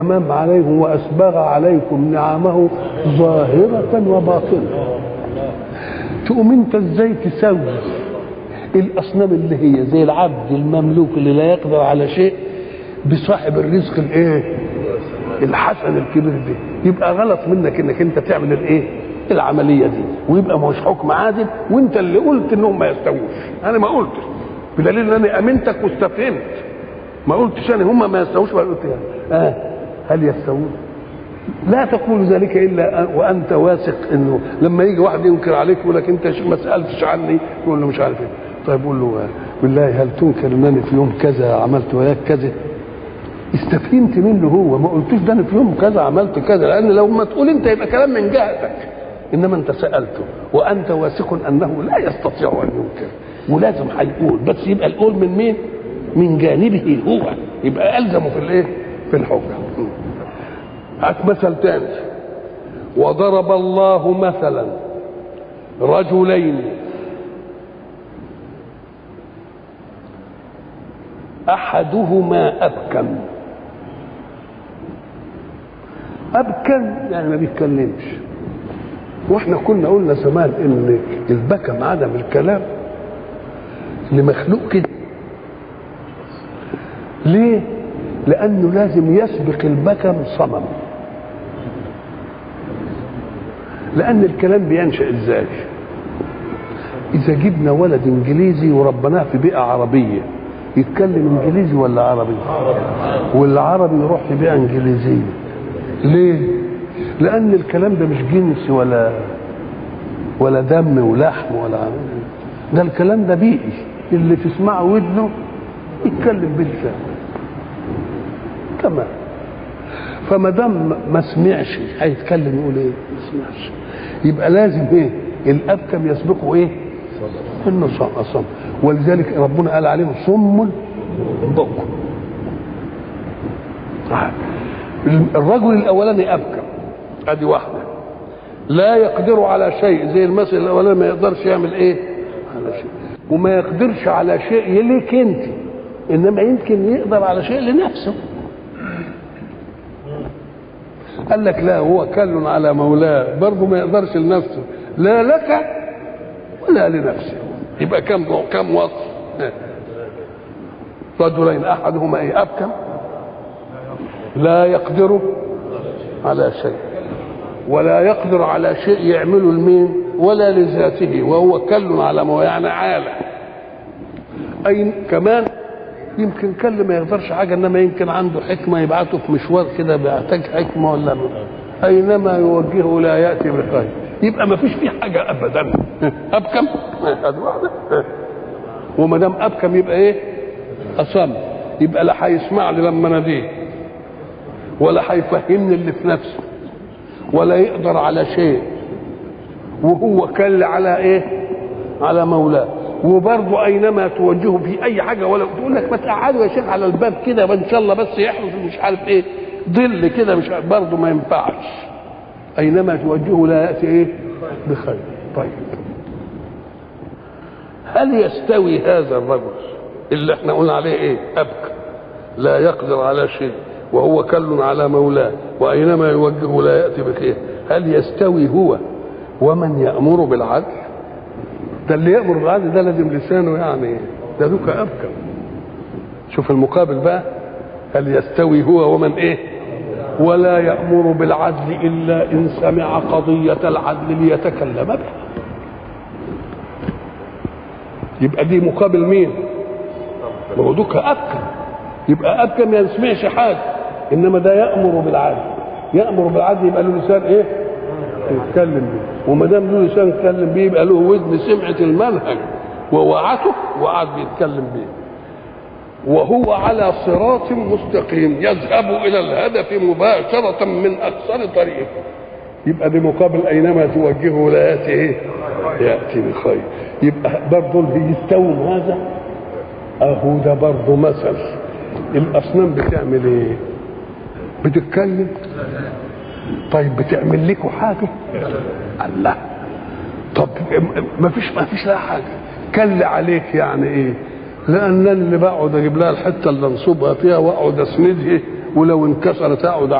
أمام عليهم وأسبغ عليكم نعمه ظاهرة وباطنة تقوم أنت إزاي تسوي الأصنام اللي هي زي العبد المملوك اللي لا يقدر على شيء بصاحب الرزق الإيه الحسن الكبير ده يبقى غلط منك انك انت تعمل الايه العمليه دي ويبقى مش حكم عادل وانت اللي قلت انهم ما يستووش انا ما قلتش بدليل ان انا امنتك واستفهمت ما قلتش انا هم ما يستووش ولا قلت يعني. اه هل يستوون لا تقول ذلك الا وانت واثق انه لما يجي واحد ينكر عليك يقول لك انت ما سالتش عني تقول له مش عارف ايه طيب قول له بالله هل تنكر انني في يوم كذا عملت وياك كذا استفهمت منه هو ما قلتوش ده انا في يوم كذا عملت كذا لان لو ما تقول انت يبقى كلام من جهتك انما انت سالته وانت واثق انه لا يستطيع ان ينكر ولازم هيقول بس يبقى القول من مين؟ من جانبه هو يبقى الزمه في الايه؟ في الحجه هات مثل تاني وضرب الله مثلا رجلين احدهما ابكم ابكم يعني ما بيتكلمش واحنا كنا قلنا زمان ان البكم عدم الكلام لمخلوق كده ليه لانه لازم يسبق البكم صمم لان الكلام بينشا ازاي اذا جبنا ولد انجليزي وربناه في بيئه عربيه يتكلم انجليزي ولا عربي والعربي يروح في بيئه انجليزيه ليه لان الكلام ده مش جنس ولا ولا دم ولحم ولا ده الكلام ده بيئي اللي تسمعه ودنه يتكلم بلسان تمام فما دام ما سمعش هيتكلم يقول ايه؟ ما سمعش يبقى لازم ايه؟ الابكم يسبقه ايه؟ انه صم ولذلك ربنا قال عليهم صم بكم الرجل الاولاني ابكم ادي واحده لا يقدر على شيء زي المثل الاولاني ما يقدرش يعمل ايه؟ على شيء وما يقدرش على شيء ليك انت انما يمكن يقدر على شيء لنفسه قال لك لا هو كل على مولاه برضه ما يقدرش لنفسه لا لك ولا لنفسه يبقى كم كم وصف رجلين احدهما ايه ابكم لا يقدر على شيء ولا يقدر على شيء يعمله لمين ولا لذاته وهو كل على ما يعني عالة أي كمان يمكن كل ما يقدرش حاجة إنما يمكن عنده حكمة يبعته في مشوار كده بيحتاج حكمة ولا أينما يوجهه لا يأتي بخير يبقى ما فيش فيه حاجة أبدا أبكم هذه واحدة وما دام أبكم يبقى إيه أصم يبقى لا هيسمع لي لما ناديه ولا هيفهمني اللي في نفسه ولا يقدر على شيء وهو كل على ايه على مولاه وبرضه اينما توجهه في اي حاجه ولا تقول لك ما تقعدوا يا شيخ على الباب كده ان شاء الله بس يحرس مش عارف ايه ظل كده مش برضه ما ينفعش اينما توجهه لا ياتي ايه بخير طيب هل يستوي هذا الرجل اللي احنا قلنا عليه ايه ابكى لا يقدر على شيء وهو كل على مولاه واينما يوجهه لا ياتي بخير هل يستوي هو ومن يامر بالعدل ده اللي يامر بالعدل ده لازم لسانه يعني ده دوك ابكم شوف المقابل بقى هل يستوي هو ومن ايه ولا يامر بالعدل الا ان سمع قضيه العدل ليتكلم بها يبقى دي مقابل مين ما هو دوك ابكم يبقى ابكم ما يسمعش حاجه انما ده يامر بالعدل يامر بالعدل يبقى له لسان ايه يتكلم بيه وما دام له لسان يتكلم بيه يبقى له ودن سمعت المنهج ووعته وقعد بيتكلم بيه وهو على صراط مستقيم يذهب الى الهدف مباشره من اقصر طريق يبقى دي مقابل اينما توجهه لا ياتي ايه ياتي بخير يبقى برضه بيستوم هذا اهو ده برضه مثل الاصنام بتعمل ايه بتتكلم طيب بتعمل لكم حاجه الله طب ما فيش ما فيش لها حاجه كل عليك يعني ايه لان اللي بقعد اجيب لها الحته اللي انصبها فيها واقعد اسندها ولو انكسرت اقعد